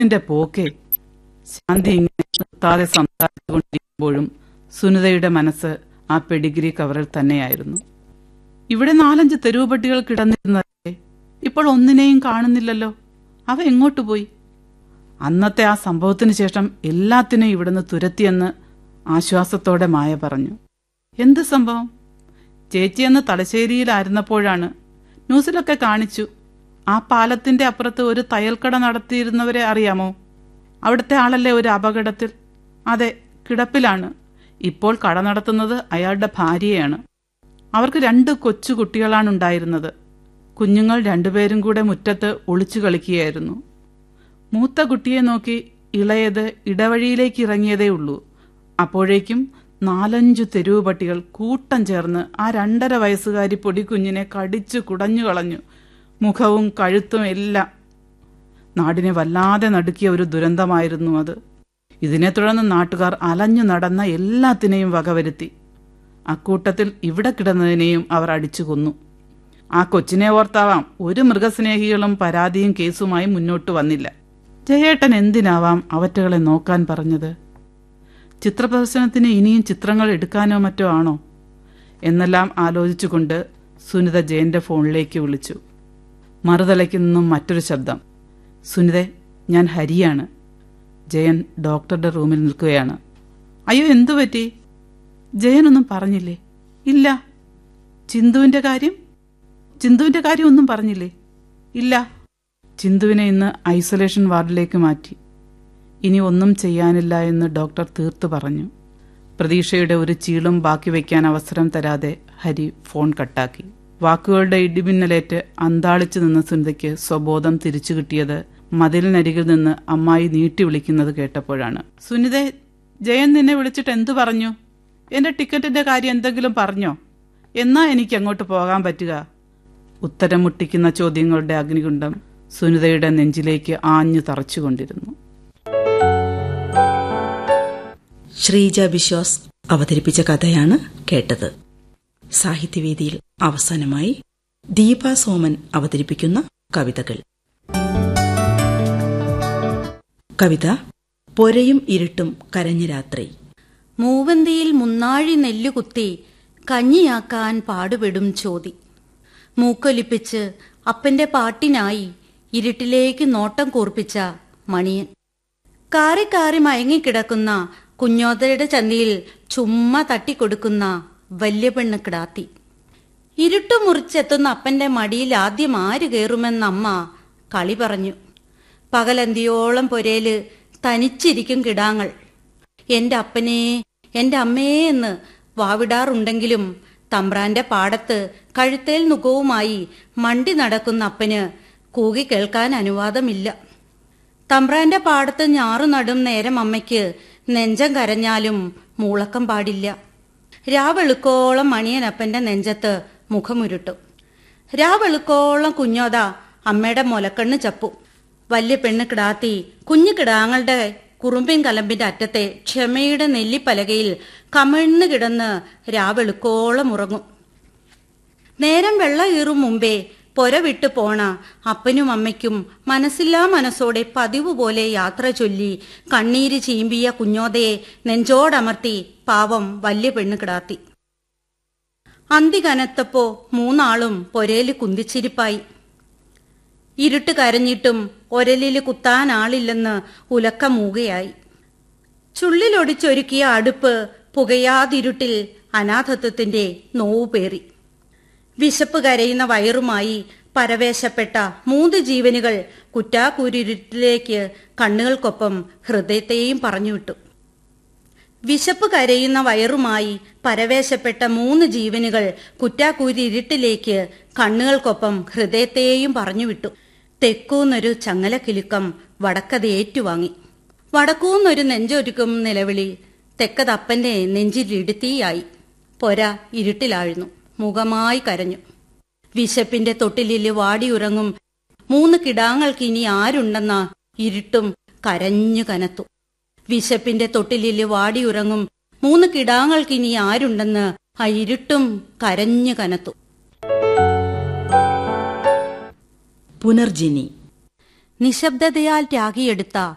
ന്റെ പോക്കേ ശാന്തി ഇങ്ങനെ നിർത്താതെ സംസാരിച്ചുകൊണ്ടിരിക്കുമ്പോഴും സുനിതയുടെ മനസ്സ് ആ പെഡിഗ്രി കവറിൽ തന്നെയായിരുന്നു ഇവിടെ നാലഞ്ച് തെരുവ് പട്ടികൾ കിടന്നിരുന്നതേ ഇപ്പോൾ ഒന്നിനെയും കാണുന്നില്ലല്ലോ അവ എങ്ങോട്ട് പോയി അന്നത്തെ ആ സംഭവത്തിന് ശേഷം എല്ലാത്തിനും ഇവിടുന്ന് തുരത്തിയെന്ന് ആശ്വാസത്തോടെ മായ പറഞ്ഞു എന്ത് സംഭവം ചേച്ചിയെന്ന് തലശ്ശേരിയിലായിരുന്നപ്പോഴാണ് ന്യൂസിലൊക്കെ കാണിച്ചു ആ പാലത്തിന്റെ അപ്പുറത്ത് ഒരു തയ്യൽക്കട നടത്തിയിരുന്നവരെ അറിയാമോ അവിടുത്തെ ആളല്ലേ ഒരു അപകടത്തിൽ അതെ കിടപ്പിലാണ് ഇപ്പോൾ കട നടത്തുന്നത് അയാളുടെ ഭാര്യയാണ് അവർക്ക് രണ്ട് കൊച്ചു കുട്ടികളാണ് ഉണ്ടായിരുന്നത് കുഞ്ഞുങ്ങൾ രണ്ടുപേരും കൂടെ മുറ്റത്ത് ഒളിച്ചു കളിക്കുകയായിരുന്നു മൂത്ത കുട്ടിയെ നോക്കി ഇളയത് ഇടവഴിയിലേക്ക് ഇറങ്ങിയതേ ഉള്ളൂ അപ്പോഴേക്കും നാലഞ്ചു തെരുവ് പട്ടികൾ കൂട്ടം ചേർന്ന് ആ രണ്ടര വയസ്സുകാരി പൊടിക്കുഞ്ഞിനെ കടിച്ചു കുടഞ്ഞു കളഞ്ഞു മുഖവും കഴുത്തും എല്ലാം നാടിനെ വല്ലാതെ നടുക്കിയ ഒരു ദുരന്തമായിരുന്നു അത് ഇതിനെ തുടർന്ന് നാട്ടുകാർ അലഞ്ഞു നടന്ന എല്ലാത്തിനെയും വകവരുത്തി അക്കൂട്ടത്തിൽ ഇവിടെ കിടന്നതിനെയും അവർ അടിച്ചു കൊന്നു ആ കൊച്ചിനെ ഓർത്താവാം ഒരു മൃഗസ്നേഹികളും പരാതിയും കേസുമായി മുന്നോട്ട് വന്നില്ല ജയേട്ടൻ എന്തിനാവാം അവറ്റകളെ നോക്കാൻ പറഞ്ഞത് ചിത്രപ്രദർശനത്തിന് ഇനിയും ചിത്രങ്ങൾ എടുക്കാനോ മറ്റോ ആണോ എന്നെല്ലാം ആലോചിച്ചുകൊണ്ട് സുനിത ജയന്റെ ഫോണിലേക്ക് വിളിച്ചു മറുതലയ്ക്ക് നിന്നും മറ്റൊരു ശബ്ദം സുനിതെ ഞാൻ ഹരിയാണ് ജയൻ ഡോക്ടറുടെ റൂമിൽ നിൽക്കുകയാണ് അയ്യോ എന്തു പറ്റി ജയനൊന്നും പറഞ്ഞില്ലേ ഇല്ല ചിന്തുവിന്റെ കാര്യം ചിന്തുവിന്റെ കാര്യം ഒന്നും പറഞ്ഞില്ലേ ഇല്ല ചിന്തുവിനെ ഇന്ന് ഐസൊലേഷൻ വാർഡിലേക്ക് മാറ്റി ഇനി ഒന്നും ചെയ്യാനില്ല എന്ന് ഡോക്ടർ തീർത്തു പറഞ്ഞു പ്രതീക്ഷയുടെ ഒരു ചീളും ബാക്കി വയ്ക്കാൻ അവസരം തരാതെ ഹരി ഫോൺ കട്ടാക്കി വാക്കുകളുടെ ഇടിമിന്നലേറ്റ് അന്താളിച്ചു നിന്ന സുനിതയ്ക്ക് സ്വബോധം തിരിച്ചു കിട്ടിയത് മതിലിനരികിൽ നിന്ന് അമ്മായി നീട്ടി വിളിക്കുന്നത് കേട്ടപ്പോഴാണ് സുനിതെ ജയൻ നിന്നെ വിളിച്ചിട്ട് എന്തു പറഞ്ഞു എന്റെ ടിക്കറ്റിന്റെ കാര്യം എന്തെങ്കിലും പറഞ്ഞോ എന്നാ എനിക്ക് അങ്ങോട്ട് പോകാൻ പറ്റുക ഉത്തരം മുട്ടിക്കുന്ന ചോദ്യങ്ങളുടെ അഗ്നികുണ്ഡം സുനിതയുടെ നെഞ്ചിലേക്ക് ആഞ്ഞു തറച്ചുകൊണ്ടിരുന്നു ശ്രീജ വിശ്വാസ് അവതരിപ്പിച്ച കഥയാണ് കേട്ടത് സാഹിത്യവേദിയിൽ അവസാനമായി ദീപ സോമൻ അവതരിപ്പിക്കുന്ന കവിതകൾ കവിത പൊരയും ഇരുട്ടും കരഞ്ഞ രാത്രി മൂവന്തിയിൽ മുന്നാഴി നെല്ലുകുത്തി കഞ്ഞിയാക്കാൻ പാടുപെടും ചോതി മൂക്കൊലിപ്പിച്ച് അപ്പന്റെ പാട്ടിനായി ഇരുട്ടിലേക്ക് നോട്ടം കൂർപ്പിച്ച മണിയൻ കാറി കാറി മയങ്ങിക്കിടക്കുന്ന കുഞ്ഞോതയുടെ ചന്തിയിൽ ചുമ്മാ തട്ടിക്കൊടുക്കുന്ന വല്യ പെണ്ണ് കിടാത്തി ഇരുട്ടു മുറിച്ചെത്തുന്ന അപ്പന്റെ മടിയിൽ ആദ്യം ആര് കയറുമെന്ന് അമ്മ കളി പറഞ്ഞു പകലന്തിയോളം പൊരേല് തനിച്ചിരിക്കും കിടാങ്ങൾ എന്റെ അപ്പനെ എന്റെ അമ്മേ എന്ന് വാവിടാറുണ്ടെങ്കിലും തമ്പ്രാന്റെ പാടത്ത് കഴുത്തേൽ നുഖവുമായി മണ്ടി നടക്കുന്ന അപ്പന് കൂകി കേൾക്കാൻ അനുവാദമില്ല തമ്പ്രാന്റെ പാടത്ത് ഞാറു നടും നേരം അമ്മയ്ക്ക് നെഞ്ചം കരഞ്ഞാലും മൂളക്കം പാടില്ല രാവെളുക്കോളം മണിയനപ്പന്റെ നെഞ്ചത്ത് മുഖമുരുട്ടും രാവെളുക്കോളം കുഞ്ഞോത അമ്മയുടെ മുലക്കണ്ണ് ചപ്പു വല്യ പെണ്ണ് കിടാത്തി കുഞ്ഞു കിടാങ്ങളുടെ കുറുമ്പിൻ കലമ്പിന്റെ അറ്റത്തെ ക്ഷമയുടെ നെല്ലിപ്പലകയിൽ കമിഴ്ന്നു കിടന്ന് രാവെളുക്കോളം ഉറങ്ങും നേരം വെള്ള കീറും മുമ്പേ പൊര വിട്ടു പോണ അപ്പനും അമ്മയ്ക്കും മനസ്സില്ലാ മനസ്സോടെ പതിവ് പോലെ യാത്ര ചൊല്ലി കണ്ണീര് ചീമ്പിയ കുഞ്ഞോതയെ നെഞ്ചോടമർത്തി പാവം വല്യ പെണ്ണ് കിടാത്തി അന്തി കനത്തപ്പോ മൂന്നാളും പൊരേല് കുന്തിച്ചിരിപ്പായി ഇരുട്ട് കരഞ്ഞിട്ടും ഒരലില് കുത്താൻ ആളില്ലെന്ന് ഉലക്ക മൂകയായി ചുള്ളിലൊടിച്ചൊരുക്കിയ അടുപ്പ് പുകയാതിരുട്ടിൽ അനാഥത്വത്തിന്റെ നോവു പേറി വിശപ്പ് കരയുന്ന വയറുമായി പരവേശപ്പെട്ട മൂന്ന് ജീവനുകൾ കുറ്റാക്കൂരിരുട്ടിലേക്ക് കണ്ണുകൾക്കൊപ്പം ഹൃദയത്തെയും പറഞ്ഞുവിട്ടു വിശപ്പ് കരയുന്ന വയറുമായി പരവേശപ്പെട്ട മൂന്ന് ജീവനുകൾ കുറ്റാക്കൂരിരുട്ടിലേക്ക് കണ്ണുകൾക്കൊപ്പം ഹൃദയത്തെയും പറഞ്ഞുവിട്ടു തെക്കൂന്നൊരു ചങ്ങലക്കിലുക്കം വടക്കത് ഏറ്റുവാങ്ങി വടക്കൂന്നൊരു നെഞ്ചൊരുക്കും നിലവിളി തെക്കതപ്പന്റെ നെഞ്ചിലിടുത്തിയായി പൊര ഇരുട്ടിലാഴ്ന്നു മുഖമായി കരഞ്ഞു വിശപ്പിന്റെ തൊട്ടിലില് വാടിയുറങ്ങും മൂന്ന് കിടാങ്ങൾക്ക് ഇനി ആരുണ്ടെന്ന ഇരുട്ടും കരഞ്ഞു കനത്തു വിശപ്പിന്റെ തൊട്ടിലില് വാടിയുറങ്ങും മൂന്ന് കിടാങ്ങൾക്ക് ഇനി ആരുണ്ടെന്ന് ആ ഇരുട്ടും കരഞ്ഞു കനത്തു പുനർജിനി നിശബ്ദതയാൽ ത്യാഗിയെടുത്ത